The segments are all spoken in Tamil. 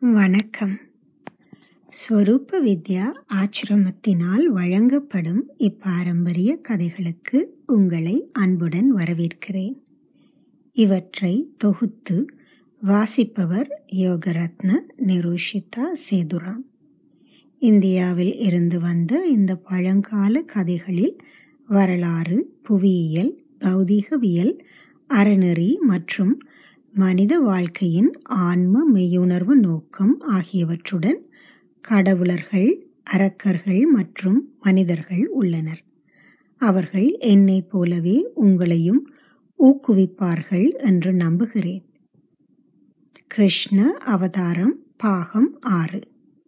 வணக்கம் ஸ்வரூப வித்யா ஆச்சிரமத்தினால் வழங்கப்படும் இப்பாரம்பரிய கதைகளுக்கு உங்களை அன்புடன் வரவேற்கிறேன் இவற்றை தொகுத்து வாசிப்பவர் யோகரத்ன நிருஷிதா சேதுராம் இந்தியாவில் இருந்து வந்த இந்த பழங்கால கதைகளில் வரலாறு புவியியல் பௌதீகவியல் அறநெறி மற்றும் மனித வாழ்க்கையின் ஆன்ம மெய்யுணர்வு நோக்கம் ஆகியவற்றுடன் கடவுளர்கள் அரக்கர்கள் மற்றும் மனிதர்கள் உள்ளனர் அவர்கள் என்னை போலவே உங்களையும் ஊக்குவிப்பார்கள் என்று நம்புகிறேன் கிருஷ்ண அவதாரம் பாகம் ஆறு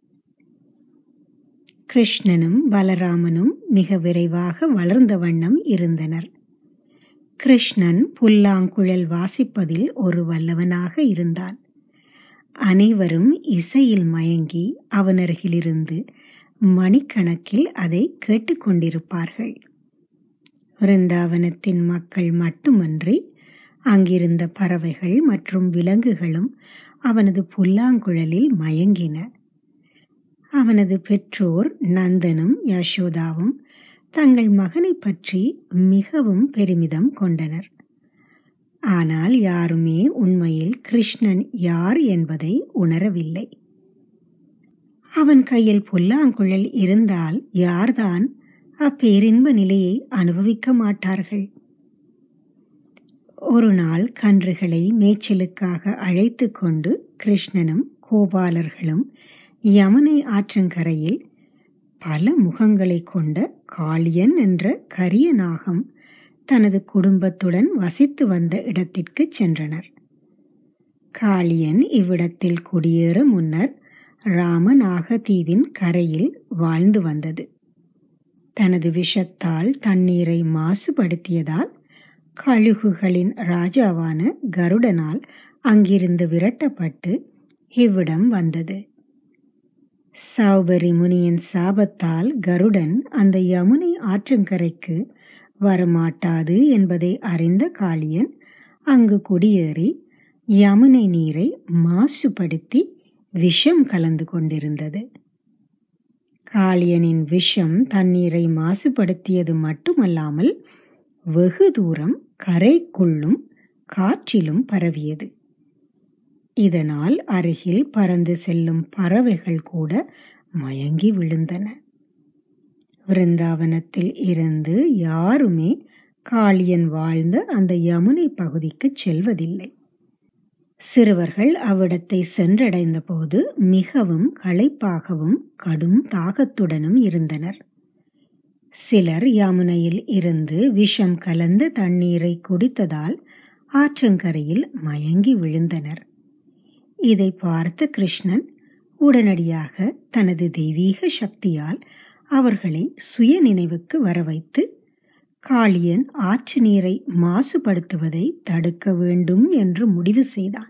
கிருஷ்ணனும் பலராமனும் மிக விரைவாக வளர்ந்த வண்ணம் இருந்தனர் கிருஷ்ணன் புல்லாங்குழல் வாசிப்பதில் ஒரு வல்லவனாக இருந்தான் அனைவரும் இசையில் மயங்கி அவனருகிலிருந்து மணிக்கணக்கில் அதை கேட்டுக்கொண்டிருப்பார்கள் விருந்தாவனத்தின் மக்கள் மட்டுமன்றி அங்கிருந்த பறவைகள் மற்றும் விலங்குகளும் அவனது புல்லாங்குழலில் மயங்கின அவனது பெற்றோர் நந்தனும் யசோதாவும் தங்கள் மகனை பற்றி மிகவும் பெருமிதம் கொண்டனர் ஆனால் யாருமே உண்மையில் கிருஷ்ணன் யார் என்பதை உணரவில்லை அவன் கையில் புல்லாங்குழல் இருந்தால் யார்தான் அப்பேரின்ப நிலையை அனுபவிக்க மாட்டார்கள் ஒரு நாள் கன்றுகளை மேய்ச்சலுக்காக அழைத்து கொண்டு கிருஷ்ணனும் கோபாலர்களும் யமுனை ஆற்றங்கரையில் பல முகங்களை கொண்ட காளியன் என்ற கரிய நாகம் தனது குடும்பத்துடன் வசித்து வந்த இடத்திற்கு சென்றனர் காளியன் இவ்விடத்தில் குடியேற முன்னர் ராமநாக தீவின் கரையில் வாழ்ந்து வந்தது தனது விஷத்தால் தண்ணீரை மாசுபடுத்தியதால் கழுகுகளின் ராஜாவான கருடனால் அங்கிருந்து விரட்டப்பட்டு இவ்விடம் வந்தது சௌபரி முனியின் சாபத்தால் கருடன் அந்த யமுனை ஆற்றங்கரைக்கு வரமாட்டாது என்பதை அறிந்த காளியன் அங்கு குடியேறி யமுனை நீரை மாசுபடுத்தி விஷம் கலந்து கொண்டிருந்தது காளியனின் விஷம் தண்ணீரை மாசுபடுத்தியது மட்டுமல்லாமல் வெகு தூரம் கரைக்குள்ளும் காற்றிலும் பரவியது இதனால் அருகில் பறந்து செல்லும் பறவைகள் கூட மயங்கி விழுந்தன விருந்தாவனத்தில் இருந்து யாருமே காளியன் வாழ்ந்த அந்த யமுனை பகுதிக்கு செல்வதில்லை சிறுவர்கள் அவ்விடத்தை சென்றடைந்த போது மிகவும் களைப்பாகவும் கடும் தாகத்துடனும் இருந்தனர் சிலர் யமுனையில் இருந்து விஷம் கலந்த தண்ணீரை குடித்ததால் ஆற்றங்கரையில் மயங்கி விழுந்தனர் இதை பார்த்த கிருஷ்ணன் உடனடியாக தனது தெய்வீக சக்தியால் அவர்களை சுய நினைவுக்கு வரவைத்து காளியன் ஆற்று நீரை மாசுபடுத்துவதை தடுக்க வேண்டும் என்று முடிவு செய்தான்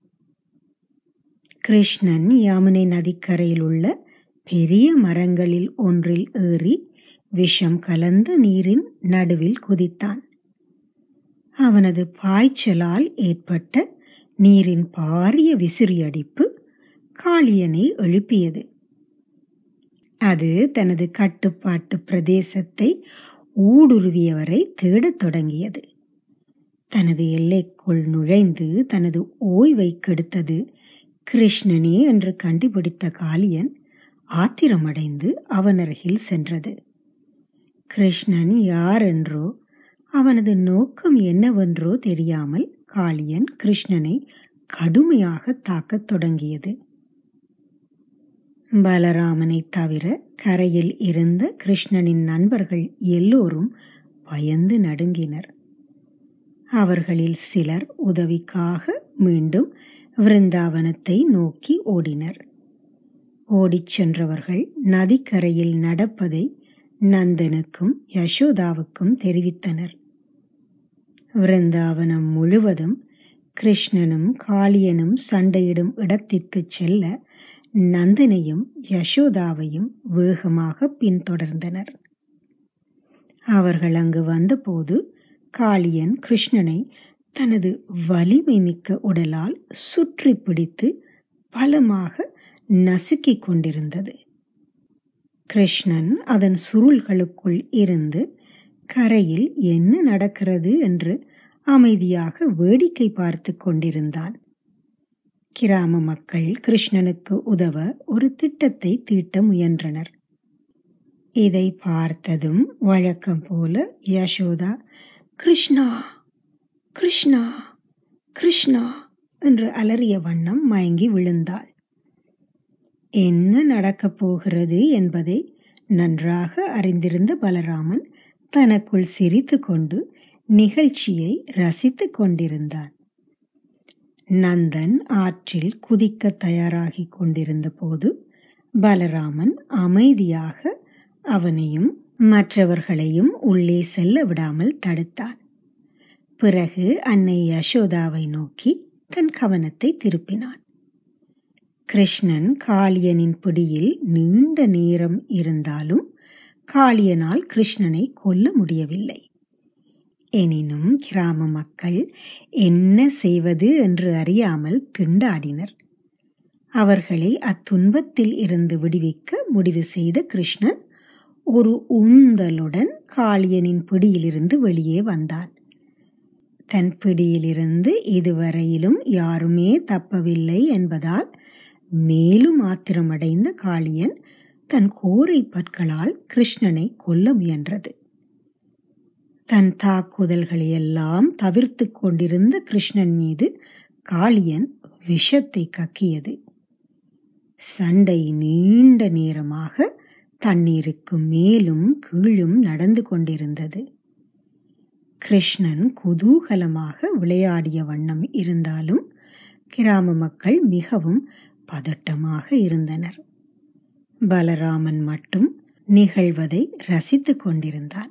கிருஷ்ணன் யமுனை நதிக்கரையில் உள்ள பெரிய மரங்களில் ஒன்றில் ஏறி விஷம் கலந்த நீரின் நடுவில் குதித்தான் அவனது பாய்ச்சலால் ஏற்பட்ட நீரின் பாரிய விசிறியடிப்பு காளியனை எழுப்பியது அது தனது கட்டுப்பாட்டு பிரதேசத்தை ஊடுருவியவரை தேடத் தொடங்கியது தனது எல்லைக்குள் நுழைந்து தனது ஓய்வை கெடுத்தது கிருஷ்ணனே என்று கண்டுபிடித்த காளியன் ஆத்திரமடைந்து அவனருகில் சென்றது கிருஷ்ணன் யார் என்றோ அவனது நோக்கம் என்னவென்றோ தெரியாமல் காளியன் கிருஷ்ணனை கடுமையாக தாக்கத் தொடங்கியது பலராமனை தவிர கரையில் இருந்த கிருஷ்ணனின் நண்பர்கள் எல்லோரும் பயந்து நடுங்கினர் அவர்களில் சிலர் உதவிக்காக மீண்டும் விருந்தாவனத்தை நோக்கி ஓடினர் ஓடிச் சென்றவர்கள் நதிக்கரையில் நடப்பதை நந்தனுக்கும் யசோதாவுக்கும் தெரிவித்தனர் விருந்தாவனம் முழுவதும் கிருஷ்ணனும் காளியனும் சண்டையிடும் இடத்திற்கு செல்ல நந்தனையும் யசோதாவையும் வேகமாக பின்தொடர்ந்தனர் அவர்கள் அங்கு வந்தபோது காளியன் கிருஷ்ணனை தனது வலிமை மிக்க உடலால் சுற்றி பிடித்து பலமாக நசுக்கிக் கொண்டிருந்தது கிருஷ்ணன் அதன் சுருள்களுக்குள் இருந்து கரையில் என்ன நடக்கிறது என்று அமைதியாக வேடிக்கை பார்த்து கொண்டிருந்தான் கிராம மக்கள் கிருஷ்ணனுக்கு உதவ ஒரு திட்டத்தை தீட்ட முயன்றனர் இதை பார்த்ததும் வழக்கம் போல யசோதா கிருஷ்ணா கிருஷ்ணா கிருஷ்ணா என்று அலறிய வண்ணம் மயங்கி விழுந்தாள் என்ன நடக்கப் போகிறது என்பதை நன்றாக அறிந்திருந்த பலராமன் தனக்குள் சிரித்து கொண்டு நிகழ்ச்சியை ரசித்துக் கொண்டிருந்தான் நந்தன் ஆற்றில் குதிக்க தயாராகிக் கொண்டிருந்த போது பலராமன் அமைதியாக அவனையும் மற்றவர்களையும் உள்ளே செல்ல விடாமல் தடுத்தான் பிறகு அன்னை யசோதாவை நோக்கி தன் கவனத்தை திருப்பினான் கிருஷ்ணன் காளியனின் பிடியில் நீண்ட நேரம் இருந்தாலும் காளியனால் கிருஷ்ணனை கொல்ல முடியவில்லை எனினும் கிராம மக்கள் என்ன செய்வது என்று அறியாமல் திண்டாடினர் அவர்களை அத்துன்பத்தில் இருந்து விடுவிக்க முடிவு செய்த கிருஷ்ணன் ஒரு உந்தலுடன் காளியனின் பிடியிலிருந்து வெளியே வந்தான் தன் பிடியிலிருந்து இதுவரையிலும் யாருமே தப்பவில்லை என்பதால் மேலும் ஆத்திரமடைந்த காளியன் தன் கோரை பற்களால் கிருஷ்ணனை கொல்ல முயன்றது தன் தாக்குதல்களை எல்லாம் தவிர்த்து கொண்டிருந்த கிருஷ்ணன் மீது காளியன் விஷத்தை கக்கியது சண்டை நீண்ட நேரமாக தண்ணீருக்கு மேலும் கீழும் நடந்து கொண்டிருந்தது கிருஷ்ணன் குதூகலமாக விளையாடிய வண்ணம் இருந்தாலும் கிராம மக்கள் மிகவும் பதட்டமாக இருந்தனர் பலராமன் மட்டும் நிகழ்வதை ரசித்துக் கொண்டிருந்தான்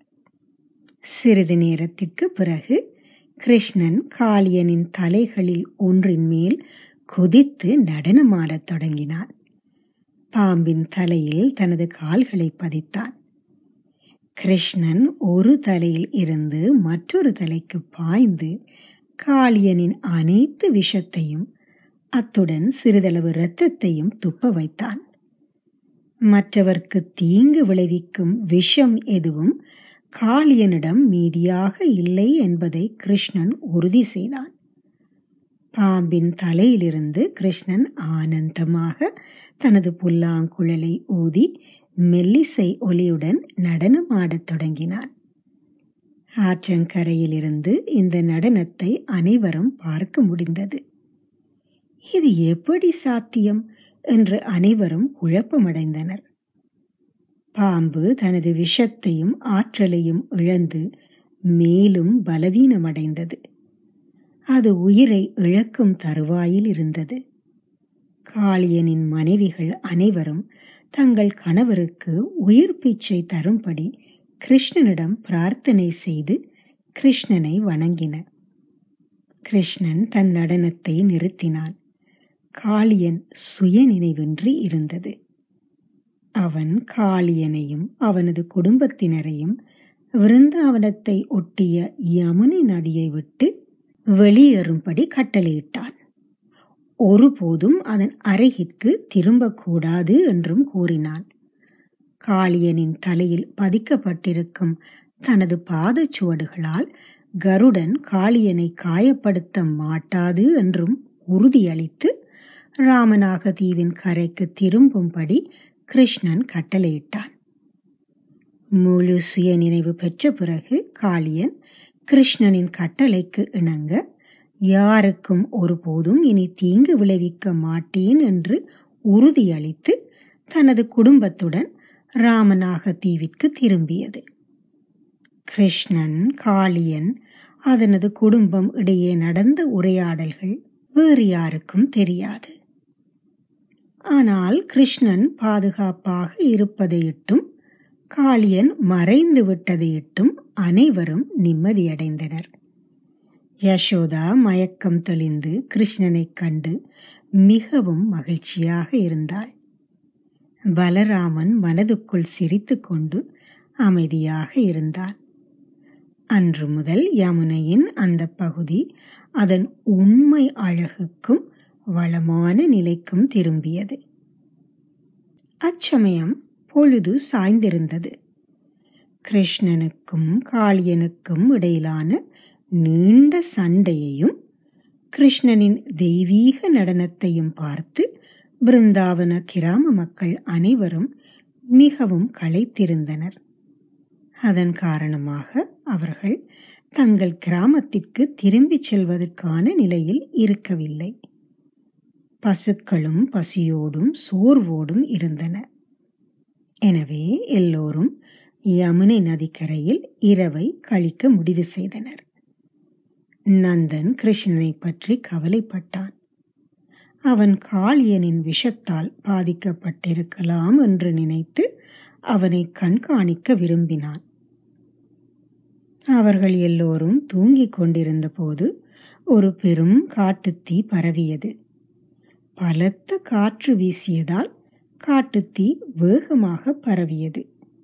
சிறிது நேரத்திற்கு பிறகு கிருஷ்ணன் காளியனின் தலைகளில் ஒன்றின் மேல் குதித்து நடனமாடத் தொடங்கினான் பாம்பின் தலையில் தனது கால்களை பதித்தான் கிருஷ்ணன் ஒரு தலையில் இருந்து மற்றொரு தலைக்கு பாய்ந்து காளியனின் அனைத்து விஷத்தையும் அத்துடன் சிறிதளவு இரத்தத்தையும் துப்ப வைத்தான் மற்றவர்க்கு தீங்கு விளைவிக்கும் விஷம் எதுவும் காளியனிடம் மீதியாக இல்லை என்பதை கிருஷ்ணன் உறுதி செய்தான் பாம்பின் தலையிலிருந்து கிருஷ்ணன் ஆனந்தமாக தனது புல்லாங்குழலை ஊதி மெல்லிசை ஒலியுடன் நடனமாடத் தொடங்கினான் ஆற்றங்கரையிலிருந்து இந்த நடனத்தை அனைவரும் பார்க்க முடிந்தது இது எப்படி சாத்தியம் என்று அனைவரும் குழப்பமடைந்தனர் பாம்பு தனது விஷத்தையும் ஆற்றலையும் இழந்து மேலும் பலவீனமடைந்தது அது உயிரை இழக்கும் தருவாயில் இருந்தது காளியனின் மனைவிகள் அனைவரும் தங்கள் கணவருக்கு உயிர் பிச்சை தரும்படி கிருஷ்ணனிடம் பிரார்த்தனை செய்து கிருஷ்ணனை வணங்கின கிருஷ்ணன் தன் நடனத்தை நிறுத்தினான் காளியன் சுயநினைவின்றி இருந்தது அவன் காளியனையும் அவனது குடும்பத்தினரையும் விருந்தாவனத்தை ஒட்டிய யமுனை நதியை விட்டு வெளியேறும்படி கட்டளையிட்டான் ஒருபோதும் அதன் அருகிற்கு திரும்பக்கூடாது என்றும் கூறினான் காளியனின் தலையில் பதிக்கப்பட்டிருக்கும் தனது பாதச்சுவடுகளால் கருடன் காளியனை காயப்படுத்த மாட்டாது என்றும் உறுதியளித்து ராமநாக தீவின் கரைக்கு திரும்பும்படி கிருஷ்ணன் கட்டளையிட்டான் முழு சுய நினைவு பெற்ற பிறகு காளியன் கிருஷ்ணனின் கட்டளைக்கு இணங்க யாருக்கும் ஒருபோதும் இனி தீங்கு விளைவிக்க மாட்டேன் என்று உறுதியளித்து தனது குடும்பத்துடன் ராமநாக தீவிற்கு திரும்பியது கிருஷ்ணன் காளியன் அதனது குடும்பம் இடையே நடந்த உரையாடல்கள் வேறு யாருக்கும் தெரியாது ஆனால் கிருஷ்ணன் பாதுகாப்பாக இருப்பதையிட்டும் காளியன் மறைந்து விட்டதையிட்டும் அனைவரும் நிம்மதியடைந்தனர் யசோதா மயக்கம் தெளிந்து கிருஷ்ணனைக் கண்டு மிகவும் மகிழ்ச்சியாக இருந்தாள் பலராமன் மனதுக்குள் சிரித்துக்கொண்டு அமைதியாக இருந்தான் அன்று முதல் யமுனையின் அந்த பகுதி அதன் உண்மை அழகுக்கும் வளமான நிலைக்கும் திரும்பியது அச்சமயம் பொழுது சாய்ந்திருந்தது கிருஷ்ணனுக்கும் காளியனுக்கும் இடையிலான நீண்ட சண்டையையும் கிருஷ்ணனின் தெய்வீக நடனத்தையும் பார்த்து பிருந்தாவன கிராம மக்கள் அனைவரும் மிகவும் களைத்திருந்தனர் அதன் காரணமாக அவர்கள் தங்கள் கிராமத்திற்கு திரும்பிச் செல்வதற்கான நிலையில் இருக்கவில்லை பசுக்களும் பசியோடும் சோர்வோடும் இருந்தன எனவே எல்லோரும் யமுனை நதிக்கரையில் இரவை கழிக்க முடிவு செய்தனர் நந்தன் கிருஷ்ணனை பற்றி கவலைப்பட்டான் அவன் காளியனின் விஷத்தால் பாதிக்கப்பட்டிருக்கலாம் என்று நினைத்து அவனை கண்காணிக்க விரும்பினான் அவர்கள் எல்லோரும் தூங்கிக் கொண்டிருந்த போது ஒரு பெரும் காட்டுத்தீ பரவியது பலத்த காற்று வீசியதால் காட்டுத்தீ வேகமாக பரவியது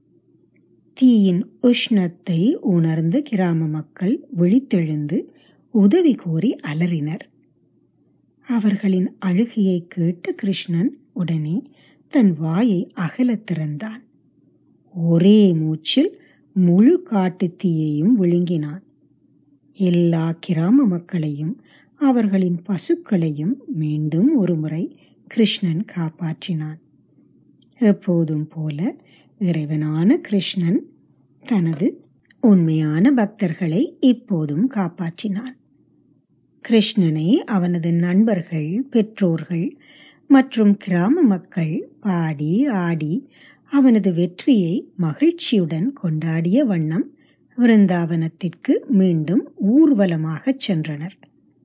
தீயின் உஷ்ணத்தை உணர்ந்த கிராம மக்கள் விழித்தெழுந்து உதவி கோரி அலறினர் அவர்களின் அழுகையை கேட்ட கிருஷ்ணன் உடனே தன் வாயை அகலத் திறந்தான் ஒரே மூச்சில் முழு காட்டுத்தீயையும் விழுங்கினான் எல்லா கிராம மக்களையும் அவர்களின் பசுக்களையும் மீண்டும் ஒருமுறை கிருஷ்ணன் காப்பாற்றினான் எப்போதும் போல இறைவனான கிருஷ்ணன் தனது உண்மையான பக்தர்களை இப்போதும் காப்பாற்றினான் கிருஷ்ணனை அவனது நண்பர்கள் பெற்றோர்கள் மற்றும் கிராம மக்கள் பாடி ஆடி அவனது வெற்றியை மகிழ்ச்சியுடன் கொண்டாடிய வண்ணம் விருந்தாவனத்திற்கு மீண்டும் ஊர்வலமாகச் சென்றனர்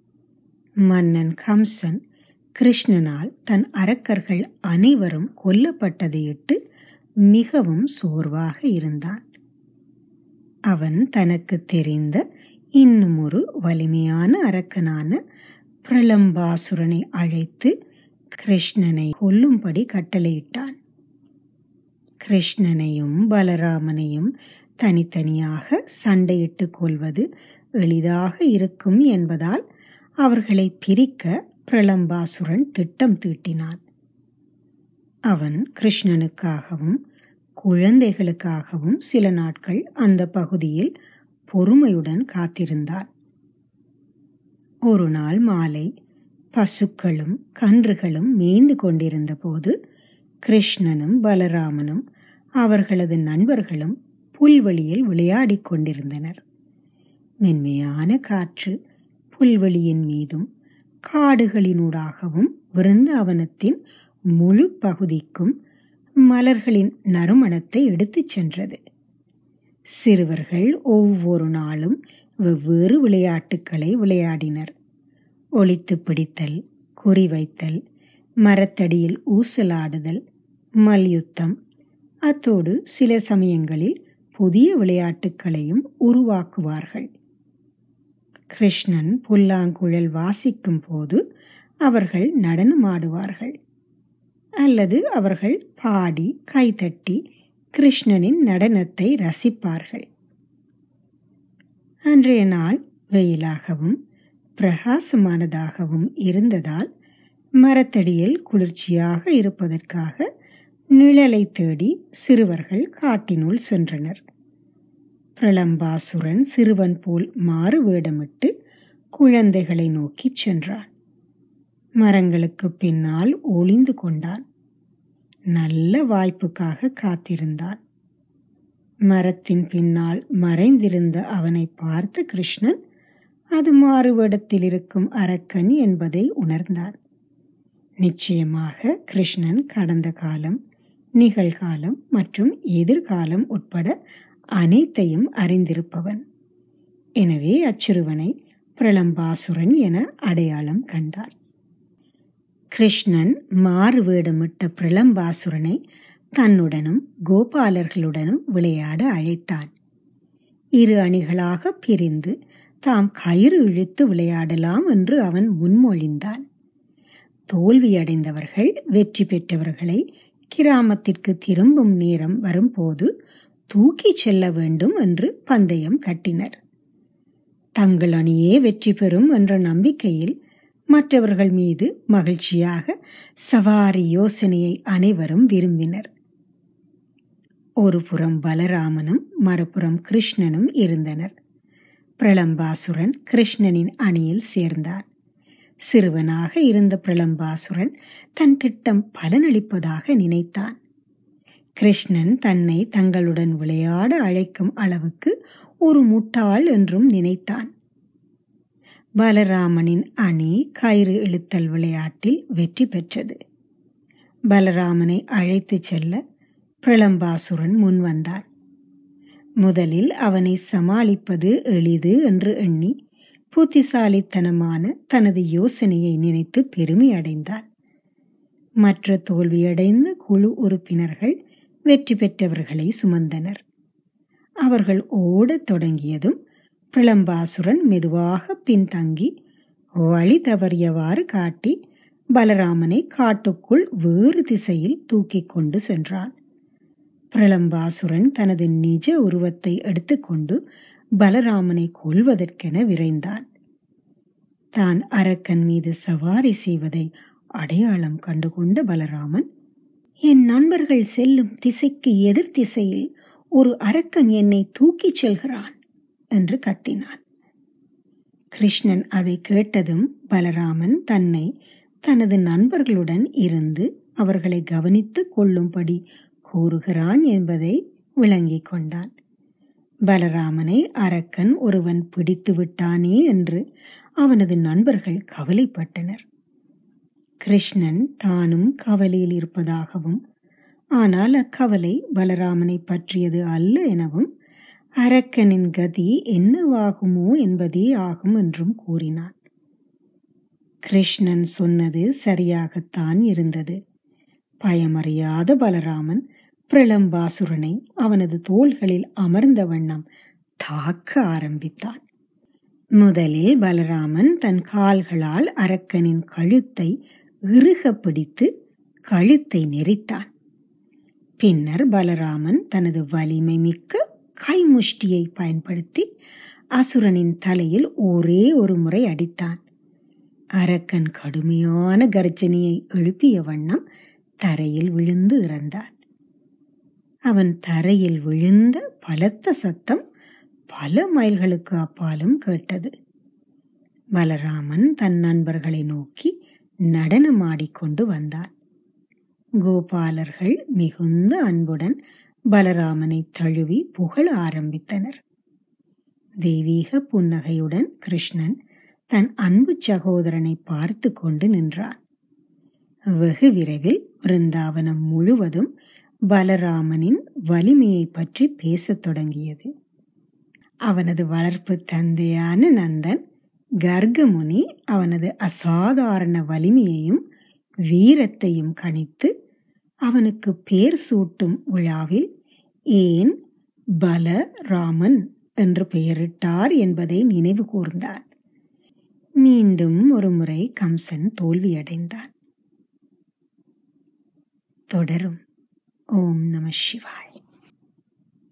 மன்னன் கம்சன் கிருஷ்ணனால் தன் அரக்கர்கள் அனைவரும் கொல்லப்பட்டதையிட்டு மிகவும் சோர்வாக இருந்தான் அவன் தனக்கு தெரிந்த இன்னும் ஒரு வலிமையான அரக்கனான பிரலம்பாசுரனை அழைத்து கிருஷ்ணனை கொல்லும்படி கட்டளையிட்டான் கிருஷ்ணனையும் பலராமனையும் தனித்தனியாக சண்டையிட்டு கொள்வது எளிதாக இருக்கும் என்பதால் அவர்களை பிரிக்க பிரலம்பாசுரன் திட்டம் தீட்டினான் அவன் கிருஷ்ணனுக்காகவும் குழந்தைகளுக்காகவும் சில நாட்கள் அந்த பகுதியில் பொறுமையுடன் காத்திருந்தான் ஒரு நாள் மாலை பசுக்களும் கன்றுகளும் மேய்ந்து கொண்டிருந்த போது கிருஷ்ணனும் பலராமனும் அவர்களது நண்பர்களும் புல்வெளியில் விளையாடிக் கொண்டிருந்தனர் மென்மையான காற்று புல்வெளியின் மீதும் காடுகளினூடாகவும் விருந்தாவனத்தின் முழு பகுதிக்கும் மலர்களின் நறுமணத்தை எடுத்துச் சென்றது சிறுவர்கள் ஒவ்வொரு நாளும் வெவ்வேறு விளையாட்டுக்களை விளையாடினர் ஒளித்து பிடித்தல் குறிவைத்தல் மரத்தடியில் ஊசலாடுதல் மல்யுத்தம் அத்தோடு சில சமயங்களில் புதிய விளையாட்டுக்களையும் உருவாக்குவார்கள் கிருஷ்ணன் புல்லாங்குழல் வாசிக்கும் போது அவர்கள் நடனமாடுவார்கள் அல்லது அவர்கள் பாடி கைதட்டி கிருஷ்ணனின் நடனத்தை ரசிப்பார்கள் அன்றைய நாள் வெயிலாகவும் பிரகாசமானதாகவும் இருந்ததால் மரத்தடியில் குளிர்ச்சியாக இருப்பதற்காக நிழலை தேடி சிறுவர்கள் காட்டினுள் சென்றனர் பிரளம்பாசுரன் சிறுவன் போல் மாறு வேடமிட்டு குழந்தைகளை நோக்கிச் சென்றான் மரங்களுக்கு பின்னால் ஒளிந்து கொண்டான் நல்ல வாய்ப்புக்காக காத்திருந்தான் மரத்தின் பின்னால் மறைந்திருந்த அவனை பார்த்து கிருஷ்ணன் அது மாறுவேடத்தில் இருக்கும் அரக்கன் என்பதை உணர்ந்தான் நிச்சயமாக கிருஷ்ணன் கடந்த காலம் நிகழ்காலம் மற்றும் எதிர்காலம் உட்பட அனைத்தையும் அறிந்திருப்பவன் எனவே அச்சிறுவனை பிரளம்பாசுரன் என அடையாளம் கண்டான் கிருஷ்ணன் மாறு வேடமிட்ட பிரளம்பாசுரனை தன்னுடனும் கோபாலர்களுடனும் விளையாட அழைத்தான் இரு அணிகளாக பிரிந்து தாம் கயிறு இழுத்து விளையாடலாம் என்று அவன் முன்மொழிந்தான் தோல்வியடைந்தவர்கள் வெற்றி பெற்றவர்களை கிராமத்திற்கு திரும்பும் நேரம் வரும்போது தூக்கிச் செல்ல வேண்டும் என்று பந்தயம் கட்டினர் தங்கள் அணியே வெற்றி பெறும் என்ற நம்பிக்கையில் மற்றவர்கள் மீது மகிழ்ச்சியாக சவாரி யோசனையை அனைவரும் விரும்பினர் ஒரு புறம் பலராமனும் மறுபுறம் கிருஷ்ணனும் இருந்தனர் பிரளம்பாசுரன் கிருஷ்ணனின் அணியில் சேர்ந்தான் சிறுவனாக இருந்த பிரளம்பாசுரன் தன் திட்டம் பலனளிப்பதாக நினைத்தான் கிருஷ்ணன் தன்னை தங்களுடன் விளையாட அழைக்கும் அளவுக்கு ஒரு முட்டாள் என்றும் நினைத்தான் பலராமனின் அணி கயிறு இழுத்தல் விளையாட்டில் வெற்றி பெற்றது பலராமனை அழைத்துச் செல்ல பிரளம்பாசுரன் முன்வந்தான் முதலில் அவனை சமாளிப்பது எளிது என்று எண்ணி புத்திசாலித்தனமான தனது யோசனையை நினைத்து பெருமை அடைந்தான் மற்ற தோல்வியடைந்த குழு உறுப்பினர்கள் வெற்றி பெற்றவர்களை சுமந்தனர் அவர்கள் ஓடத் தொடங்கியதும் பிரளம்பாசுரன் மெதுவாக பின்தங்கி வழி தவறியவாறு காட்டி பலராமனை காட்டுக்குள் வேறு திசையில் தூக்கிக் கொண்டு சென்றான் பிரளம்பாசுரன் தனது நிஜ உருவத்தை எடுத்துக்கொண்டு பலராமனை கொல்வதற்கென விரைந்தான் தான் அரக்கன் மீது சவாரி செய்வதை அடையாளம் கண்டுகொண்ட பலராமன் என் நண்பர்கள் செல்லும் திசைக்கு எதிர் திசையில் ஒரு அரக்கன் என்னை தூக்கிச் செல்கிறான் என்று கத்தினான் கிருஷ்ணன் அதை கேட்டதும் பலராமன் தன்னை தனது நண்பர்களுடன் இருந்து அவர்களை கவனித்து கொள்ளும்படி கூறுகிறான் என்பதை விளங்கிக் கொண்டான் பலராமனை அரக்கன் ஒருவன் பிடித்து விட்டானே என்று அவனது நண்பர்கள் கவலைப்பட்டனர் கிருஷ்ணன் தானும் கவலையில் இருப்பதாகவும் ஆனால் அக்கவலை பலராமனை பற்றியது அல்ல எனவும் அரக்கனின் கதி என்னவாகுமோ என்பதே ஆகும் என்றும் கூறினான் கிருஷ்ணன் சொன்னது சரியாகத்தான் இருந்தது பயமறியாத பலராமன் பிரளம்பாசுரனை அவனது தோள்களில் அமர்ந்த வண்ணம் தாக்க ஆரம்பித்தான் முதலில் பலராமன் தன் கால்களால் அரக்கனின் கழுத்தை இறுக பிடித்து கழுத்தை நெறித்தான் பின்னர் பலராமன் தனது வலிமை மிக்க கைமுஷ்டியை பயன்படுத்தி அசுரனின் தலையில் ஒரே ஒரு முறை அடித்தான் அரக்கன் கடுமையான கர்ஜனையை எழுப்பிய வண்ணம் தரையில் விழுந்து இறந்தான் அவன் தரையில் விழுந்த பலத்த சத்தம் பல மைல்களுக்கு அப்பாலும் கேட்டது பலராமன் தன் நண்பர்களை நோக்கி நடனமாடிக்கொண்டு வந்தான் கோபாலர்கள் மிகுந்த அன்புடன் பலராமனை தழுவி புகழ ஆரம்பித்தனர் தெய்வீக புன்னகையுடன் கிருஷ்ணன் தன் அன்பு சகோதரனை பார்த்து கொண்டு நின்றான் வெகு விரைவில் பிருந்தாவனம் முழுவதும் பலராமனின் வலிமையை பற்றி பேசத் தொடங்கியது அவனது வளர்ப்பு தந்தையான நந்தன் கர்கமுனி அவனது அசாதாரண வலிமையையும் வீரத்தையும் கணித்து அவனுக்கு பேர் சூட்டும் விழாவில் ஏன் பலராமன் என்று பெயரிட்டார் என்பதை நினைவு கூர்ந்தான் மீண்டும் ஒரு முறை கம்சன் தோல்வியடைந்தான் தொடரும் ஓம் நம சிவாய்